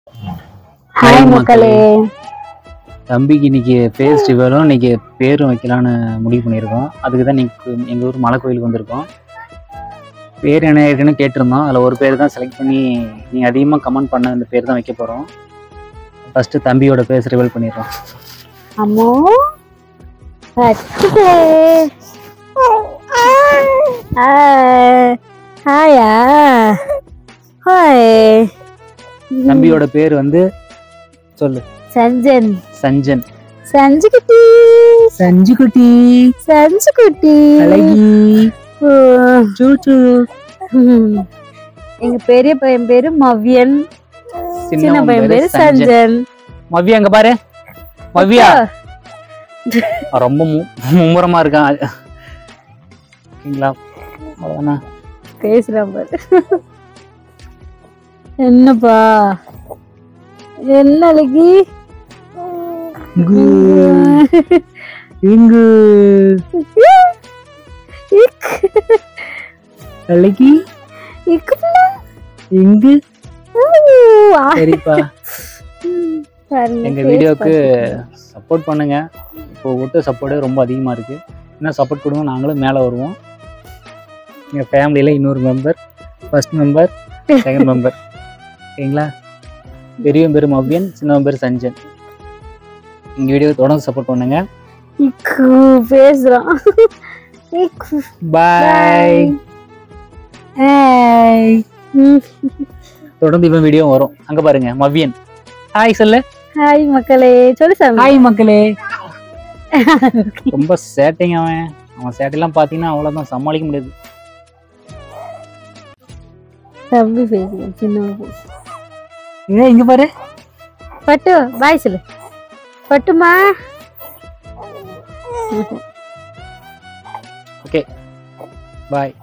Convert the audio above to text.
Hi மக்களே தம்பிக்கு இன்னைக்கு ஃபேஸ் ரிவலும் இன்னைக்கு பேரும் வைக்கலான்னு முடிவு பண்ணியிருக்கோம் அதுக்கு தான் இன்னைக்கு எங்கள் ஊர் மலை கோயிலுக்கு வந்திருக்கோம் பேர் என்ன இருக்குன்னு கேட்டிருந்தோம் அதில் ஒரு பேர் தான் செலக்ட் பண்ணி நீங்கள் அதிகமாக கமெண்ட் பண்ண அந்த பேர் தான் வைக்க போகிறோம் ஃபஸ்ட்டு தம்பியோட ஃபேஸ் ரிவல் பண்ணிடுறோம் அம்மோ பச்சே ஹாயா ஹாய் தம்பியோட பேர் வந்து சொல்லு சஞ்சன் சஞ்சன் சஞ்சு குட்டி சஞ்சு குட்டி சஞ்சு குட்டி ஓ. சூச்சு ம். எங்க பெரிய பையன் பேரு மவ்யன் சின்ன பையன் பேரு சஞ்சன் மவ்யா அங்க பாரு மவ்யா அவன் ரொம்ப மு- மும்முரமா இருக்கான் ஓகேங்களா அவ்வளோதானா பேசுறான் பாரு என்னப்பா என்ன அழகி இங்கு அழகி இங்கு சரிப்பா எங்க வீடியோக்கு சப்போர்ட் பண்ணுங்க இப்போ விட்டு சப்போர்ட்டு ரொம்ப அதிகமா இருக்கு இன்னும் சப்போர்ட் கொடுங்க நாங்களும் மேலே வருவோம் எங்கள் ஃபேமிலியில் இன்னொரு member first member second member ஓகேங்களா பெரியவன் பேர் மவ்யன் சின்னவன் பேர் சஞ்சன் எங்கள் வீடியோ தொடர்ந்து சப்போர்ட் பண்ணுங்க பேசுறான் இக்கு. பாய் Hey. ம். தொடர்ந்து இவன் வீடியோ வரும் அங்க பாருங்க மவ்யன் ஹாய் சொல்லு ஹாய் மக்களே சொல்லு சாமி ஹாய் மக்களே ரொம்ப சேட்டைங்க அவன் அவன் சேட்டையெல்லாம் பார்த்தீங்கன்னா அவ்வளோதான் சமாளிக்க முடியாது தம்பி பேசுறேன் சின்னவன் பேசு ஏ இங்க பாரு பட்டு பாய் சொல்லு பட்டுமா ஓகே பாய்